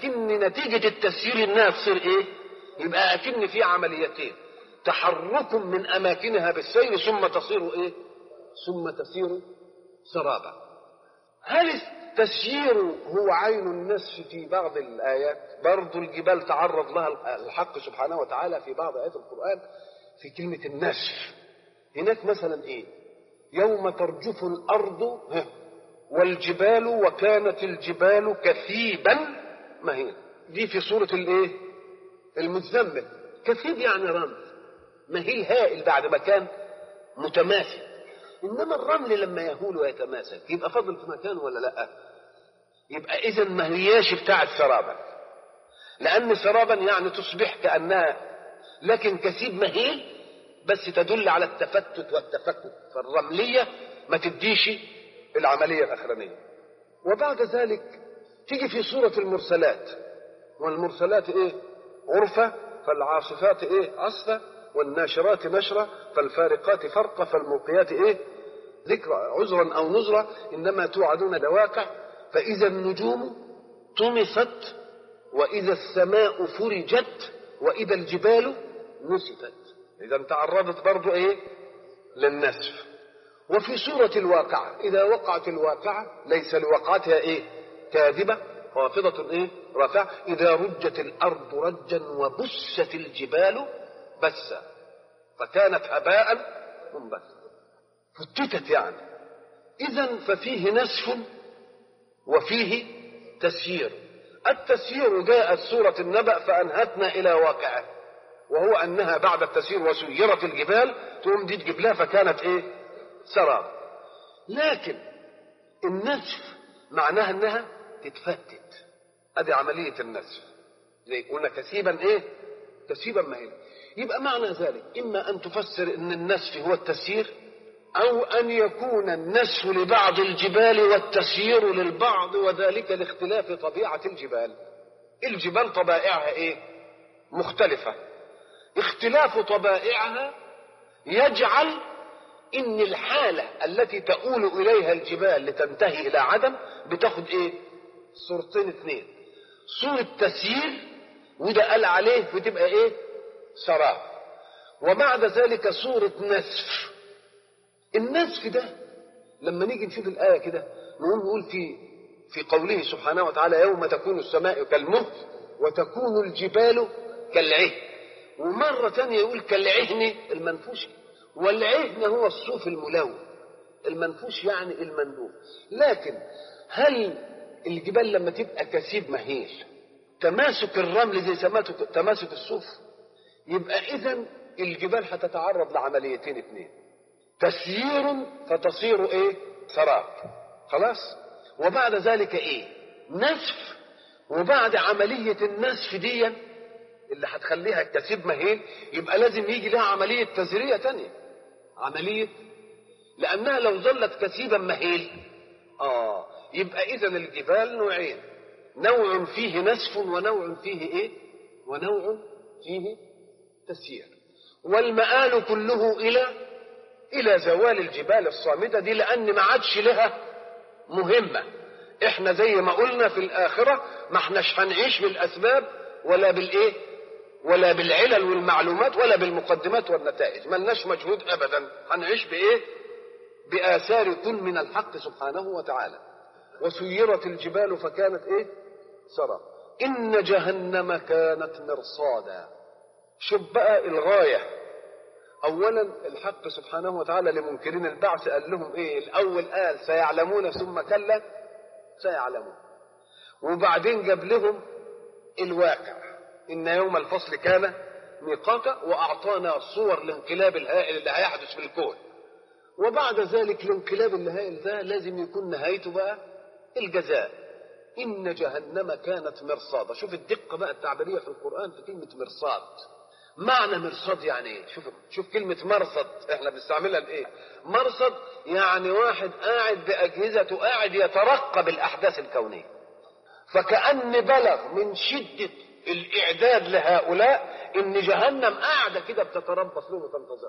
اكن نتيجه التسيير انها تصير ايه يبقى اكن في عمليتين تحرك من اماكنها بالسير ثم تصير ايه ثم تسير سرابا هل التسيير هو عين النسف في بعض الآيات برضو الجبال تعرض لها الحق سبحانه وتعالى في بعض آيات القرآن في كلمة النسف هناك مثلا إيه يوم ترجف الأرض ها، والجبال وكانت الجبال كثيبا مهينا دي في سورة الإيه المزمل كثيب يعني رمل مهيل هائل بعد ما كان متماسك انما الرمل لما يهول ويتماسك يبقى فضل في مكانه ولا لا يبقى اذا ما هياش بتاعه سرابا لان سرابا يعني تصبح كانها لكن كثيب مهيل بس تدل على التفتت والتفكك فالرمليه ما تديش العمليه الاخرانيه وبعد ذلك تيجي في سوره المرسلات والمرسلات ايه عرفه فالعاصفات ايه عصفه والناشرات نشرة فالفارقات فرقة فالملقيات ايه ذكرى عذرا او نذرا انما توعدون لواقع فاذا النجوم طمست واذا السماء فرجت واذا الجبال نسفت اذا تعرضت برضو ايه للنسف وفي سورة الواقعة إذا وقعت الواقعة ليس لوقعتها إيه كاذبة خافضة إيه رافعة إذا رجت الأرض رجا وبست الجبال بسا فكانت هباء منبثا فتتت يعني اذا ففيه نسف وفيه تسيير التسيير جاءت سورة النبأ فأنهتنا إلى واقعه وهو أنها بعد التسيير وسيرت الجبال تقوم دي تجيب لها فكانت إيه سراب لكن النسف معناها أنها تتفتت هذه عملية النسف زي قلنا كثيبا إيه كثيبا مهيلا يبقى معنى ذلك إما أن تفسر أن النسف هو التسيير أو أن يكون النسف لبعض الجبال والتسيير للبعض وذلك لاختلاف طبيعة الجبال الجبال طبائعها إيه مختلفة اختلاف طبائعها يجعل إن الحالة التي تؤول إليها الجبال لتنتهي إلى عدم بتاخد إيه صورتين اثنين صورة تسيير وده قال عليه بتبقى إيه سراب وبعد ذلك صورة نسف النسف ده لما نيجي نشوف الآية كده نقول نقول في في قوله سبحانه وتعالى يوم تكون السماء كالمهل وتكون الجبال كالعهن ومرة ثانية يقول كالعهن المنفوش والعهن هو الصوف الملون المنفوش يعني المندوب لكن هل الجبال لما تبقى كثيب مهيل تماسك الرمل زي تماسك الصوف يبقى اذا الجبال هتتعرض لعمليتين اثنين تسيير فتصير ايه سراب خلاص وبعد ذلك ايه نسف وبعد عملية النسف دي اللي هتخليها كثيب مهين يبقى لازم يجي لها عملية تزرية تانية عملية لأنها لو ظلت كثيبا مهيل آه يبقى إذا الجبال نوعين نوع فيه نسف ونوع فيه إيه ونوع فيه تسيير والمآل كله إلى إلى زوال الجبال الصامدة دي لأن ما عادش لها مهمة احنا زي ما قلنا في الآخرة ما احناش هنعيش بالأسباب ولا بالإيه ولا بالعلل والمعلومات ولا بالمقدمات والنتائج ملناش مجهود أبدا هنعيش بإيه بآثار كن من الحق سبحانه وتعالى وسيرت الجبال فكانت إيه سرى إن جهنم كانت مرصادا شوف بقى الغاية أولا الحق سبحانه وتعالى لمنكرين البعث قال لهم إيه الأول قال سيعلمون ثم كلا سيعلمون وبعدين جاب لهم الواقع إن يوم الفصل كان ميقاتا وأعطانا صور الانقلاب الهائل اللي هيحدث في الكون وبعد ذلك الانقلاب الهائل ده لازم يكون نهايته بقى الجزاء إن جهنم كانت مرصادا شوف الدقة بقى التعبيرية في القرآن في كلمة مرصاد معنى مرصاد يعني ايه شوف شوف كلمة مرصد احنا بنستعملها لايه مرصد يعني واحد قاعد بأجهزته قاعد يترقب الأحداث الكونية فكأن بلغ من شدة الإعداد لهؤلاء إن جهنم قاعدة كده بتتربص لهم وتنتظر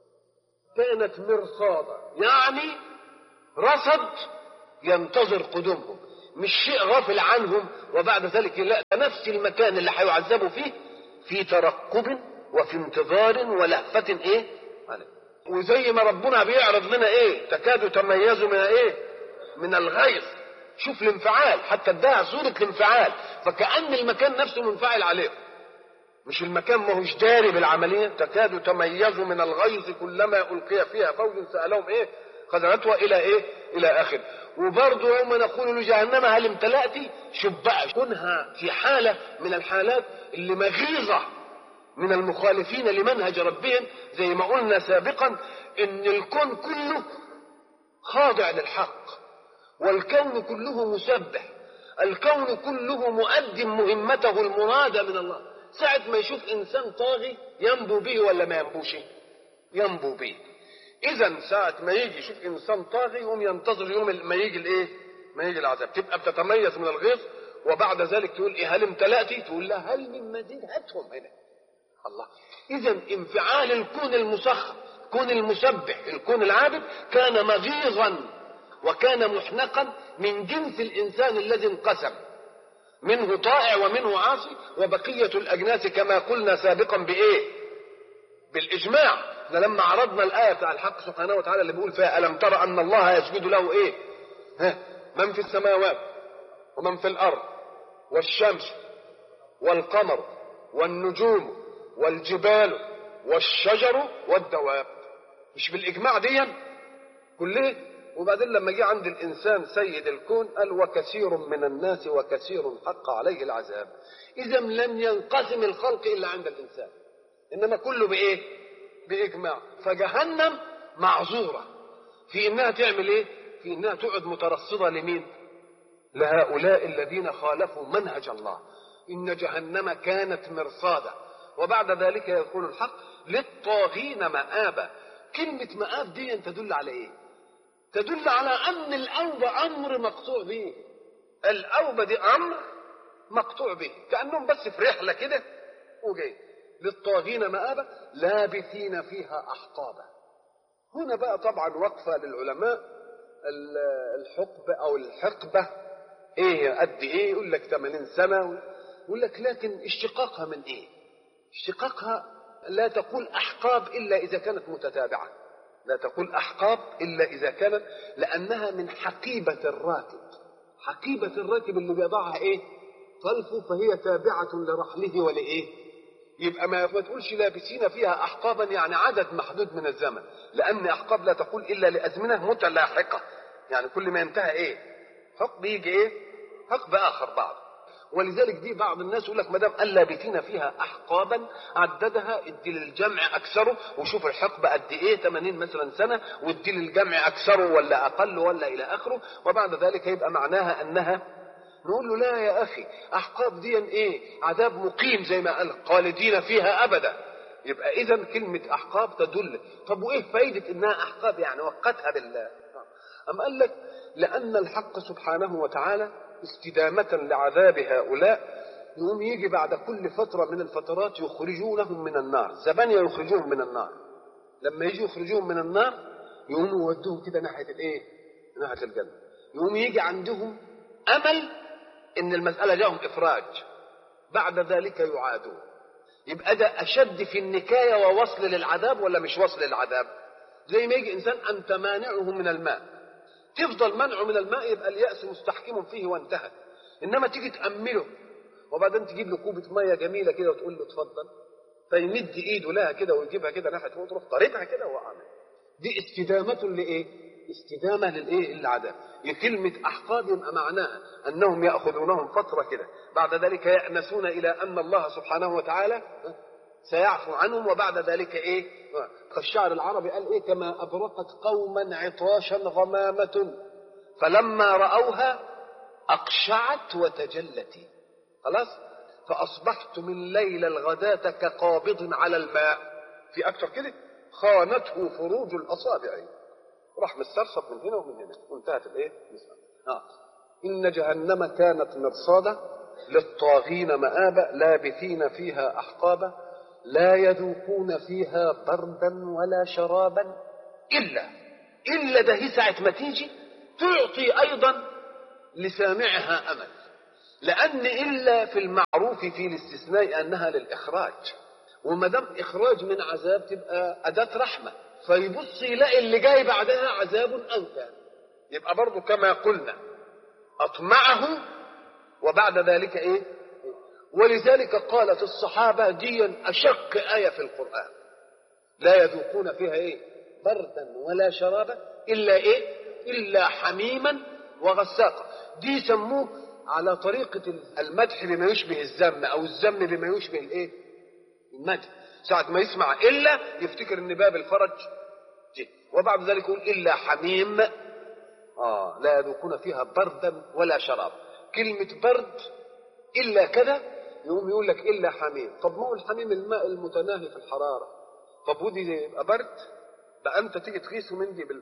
كانت مرصادا يعني رصد ينتظر قدومهم مش شيء غافل عنهم وبعد ذلك لا نفس المكان اللي هيعذبوا فيه في ترقب وفي انتظار ولهفة ايه عليه. وزي ما ربنا بيعرض لنا ايه تكاد تميز من ايه من الغيظ شوف الانفعال حتى اداها صورة الانفعال فكأن المكان نفسه منفعل عليه مش المكان ما هوش داري بالعملية تكاد تميز من الغيظ كلما ألقي فيها فوج سألهم ايه خزنتها إلى ايه إلى آخر وبرضه يوم نقول لجهنم هل امتلأت شوف بقى كونها في حالة من الحالات اللي مغيظة من المخالفين لمنهج ربهم زي ما قلنا سابقا ان الكون كله خاضع للحق والكون كله مسبح الكون كله مؤدم مهمته المرادة من الله ساعة ما يشوف إنسان طاغي ينبو به ولا ما ينبوش ينبو به إذا ساعة ما يجي يشوف إنسان طاغي يقوم ينتظر يوم ما يجي الإيه ما يجي العذاب تبقى بتتميز من الغيظ وبعد ذلك تقول إيه هل امتلأتي تقول لا هل من مزيد هاتهم هنا الله إذا انفعال الكون المسخر الكون المسبح الكون العابد كان مغيظا وكان محنقا من جنس الإنسان الذي انقسم منه طائع ومنه عاصي وبقية الأجناس كما قلنا سابقا بإيه بالإجماع ده لما عرضنا الآية بتاع الحق سبحانه وتعالى اللي بيقول فيها ألم ترى أن الله يسجد له إيه ها من في السماوات ومن في الأرض والشمس والقمر والنجوم والجبال والشجر والدواب مش بالإجماع دي كله وبعدين لما جه عند الإنسان سيد الكون قال وكثير من الناس وكثير حق عليه العذاب إذا لم ينقسم الخلق إلا عند الإنسان إنما كله بإيه بإجماع فجهنم معذورة في إنها تعمل إيه في إنها تقعد مترصدة لمين لهؤلاء الذين خالفوا منهج الله إن جهنم كانت مرصادا وبعد ذلك يقول الحق للطاغين مآبا كلمة مآب دي تدل على إيه تدل على أن الأوبة أمر مقطوع به الأوبة دي أمر مقطوع به كأنهم بس في رحلة كده وجاي للطاغين مآبا لابثين فيها أحقابا هنا بقى طبعا وقفة للعلماء الحقبة أو الحقبة إيه قد إيه يقول لك 80 سنة يقول لك لكن اشتقاقها من إيه اشتقاقها لا تقول أحقاب إلا إذا كانت متتابعة لا تقول أحقاب إلا إذا كانت لأنها من حقيبة الراكب حقيبة الراكب اللي بيضعها إيه خلفه فهي تابعة لرحله ولإيه يبقى ما ما تقولش لابسين فيها أحقابا يعني عدد محدود من الزمن لأن أحقاب لا تقول إلا لأزمنة متلاحقة يعني كل ما ينتهى إيه حقب يجي إيه حقب آخر بعد ولذلك دي بعض الناس يقول لك ما دام قال لابثين فيها احقابا عددها ادي للجمع اكثره وشوف الحقبه قد ايه 80 مثلا سنه وادي للجمع اكثره ولا اقل ولا الى اخره وبعد ذلك يبقى معناها انها نقول له لا يا اخي احقاب دي ايه عذاب مقيم زي ما قال خالدين فيها ابدا يبقى اذا كلمه احقاب تدل طب وايه فايده انها احقاب يعني وقتها بالله ام قال لك لان الحق سبحانه وتعالى استدامة لعذاب هؤلاء يقوم يجي بعد كل فترة من الفترات يخرجونهم من النار زبانية يخرجوهم من النار لما يجي يخرجوهم من النار يقوموا يودوهم كده ناحية الايه ناحية الجنة يقوم يجي عندهم أمل إن المسألة جاهم إفراج بعد ذلك يعادون يبقى ده أشد في النكاية ووصل للعذاب ولا مش وصل للعذاب زي ما يجي إنسان أنت مانعه من الماء تفضل منعه من الماء يبقى اليأس مستحكم فيه وانتهى إنما تيجي تأمله وبعدين تجيب له كوبة مية جميلة كده وتقول له اتفضل فيمد إيده لها كده ويجيبها كده ناحية وتروح طاردها كده وعامل دي استدامة لإيه؟ استدامة للإيه؟ للعذاب كلمة أحقاب يبقى معناها أنهم يأخذونهم فترة كده بعد ذلك يأنسون إلى أن الله سبحانه وتعالى سيعفو عنهم وبعد ذلك إيه؟ فالشعر العربي قال إيه كما أبرقت قوما عطاشا غمامة فلما رأوها أقشعت وتجلت خلاص فأصبحت من ليل الغداة كقابض على الماء في أكثر كده خانته فروج الأصابع راح مسترصد من هنا ومن هنا وانتهت الايه آه. إن جهنم كانت مرصادا للطاغين مآبا لابثين فيها أحقابا لا يذوقون فيها بردا ولا شرابا إلا إلا ده هي ساعة ما تيجي تعطي أيضا لسامعها أمل لأن إلا في المعروف في الاستثناء أنها للإخراج وما دام إخراج من عذاب تبقى أداة رحمة فيبص يلاقي اللي جاي بعدها عذاب أنكى يبقى برضه كما قلنا أطمعه وبعد ذلك إيه ولذلك قالت الصحابة دي أشق آية في القرآن لا يذوقون فيها إيه بردا ولا شرابا إلا إيه إلا حميما وغساقا دي سموه على طريقة المدح بما يشبه الذم أو الذم بما يشبه الإيه المدح ساعة ما يسمع إلا يفتكر إن باب الفرج جه وبعد ذلك يقول إلا حميم آه لا يذوقون فيها بردا ولا شراب كلمة برد إلا كذا يقوم يقول لك إلا حميم طب ما هو الحميم الماء المتناهي في الحرارة طب ودي يبقى برد بقى أنت تيجي تقيسه من دي بال...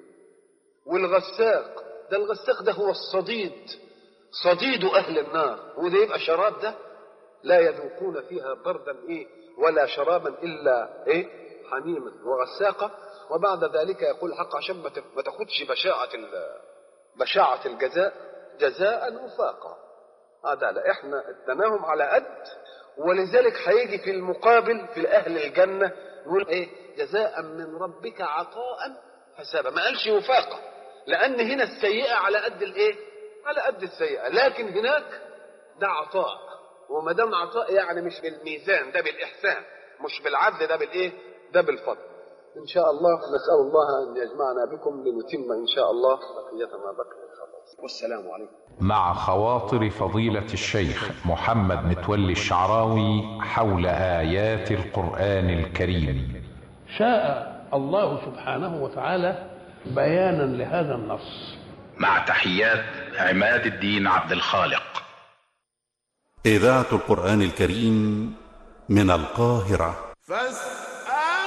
والغساق ده الغساق ده هو الصديد صديد أهل النار وده يبقى شراب ده لا يذوقون فيها بردا إيه ولا شرابا إلا إيه حميما وغساقا وبعد ذلك يقول الحق عشان ما تاخدش بشاعة بشاعة الجزاء جزاء وفاقا هذا لا احنا ادناهم على قد ولذلك هيجي في المقابل في اهل الجنه يقول ايه جزاء من ربك عطاء حسابا ما قالش وفاقا لان هنا السيئه على قد الايه على قد السيئه لكن هناك ده عطاء وما دام عطاء يعني مش بالميزان ده بالاحسان مش بالعدل ده بالايه ده بالفضل ان شاء الله نسال الله ان يجمعنا بكم لنتم ان شاء الله بقيه ما بقي والسلام عليكم مع خواطر فضيلة الشيخ محمد متولي الشعراوي حول آيات القرآن الكريم شاء الله سبحانه وتعالى بيانا لهذا النص مع تحيات عماد الدين عبد الخالق إذاعة القرآن الكريم من القاهرة فاستمعوا